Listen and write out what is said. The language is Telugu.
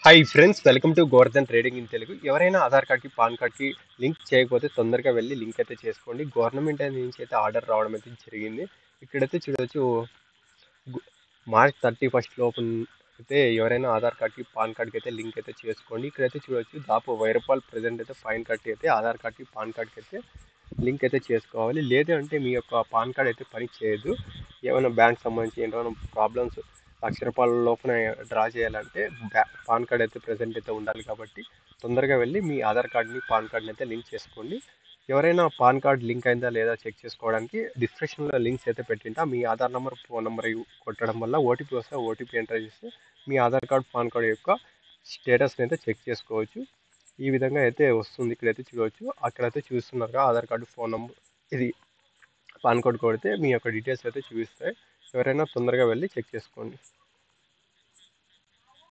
hi friends welcome to Govardhan trading in Telugu ఎవరైనా ఆధార్ కార్డ్కి పాన్ కార్డ్కి లింక్ చేయకపోతే తొందరగా వెళ్ళి లింక్ అయితే చేసుకోండి గవర్నమెంట్ నుంచి అయితే ఆర్డర్ రావడం అయితే జరిగింది ఇక్కడైతే చూడవచ్చు గు- మార్చ్ థర్టీ ఫస్ట్ లోపు అయితే ఎవరైనా ఆధార్ కార్డ్కి పాన్ కార్డ్కి అయితే లింక్ అయితే చేసుకోండి ఇక్కడైతే చూడవచ్చు దాపు వెయ్యి రూపాయలు ప్రజెంట్ అయితే ఫైన్ కట్టి అయితే ఆధార్ కార్డ్కి పాన్ కార్డ్కి అయితే లింక్ అయితే చేసుకోవాలి లేదు అంటే మీ యొక్క పాన్ కార్డ్ అయితే పని చేయదు ఏమైనా బ్యాంక్ సంబంధించి ఏమైనా ప్రాబ్లమ్స్ లక్ష రూపాయల లోపల డ్రా చేయాలంటే బ్యా పాన్ కార్డ్ అయితే ప్రజెంట్ అయితే ఉండాలి కాబట్టి తొందరగా వెళ్ళి మీ ఆధార్ కార్డ్ని పాన్ కార్డ్ని అయితే లింక్ చేసుకోండి ఎవరైనా పాన్ కార్డ్ లింక్ అయిందా లేదా చెక్ చేసుకోవడానికి డిస్క్రిప్షన్లో లింక్స్ అయితే పెట్టింటా మీ ఆధార్ నెంబర్ ఫోన్ నెంబర్ కొట్టడం వల్ల ఓటీపీ వస్తే ఓటీపీ ఎంటర్ చేస్తే మీ ఆధార్ కార్డ్ పాన్ కార్డ్ యొక్క స్టేటస్ని అయితే చెక్ చేసుకోవచ్చు ఈ విధంగా అయితే వస్తుంది ఇక్కడైతే చూడవచ్చు అక్కడైతే చూస్తున్నారుగా ఆధార్ కార్డు ఫోన్ నెంబర్ ఇది పాన్ కార్డ్ కొడితే మీ యొక్క డీటెయిల్స్ అయితే చూపిస్తాయి ఎవరైనా తొందరగా వెళ్ళి చెక్ చేసుకోండి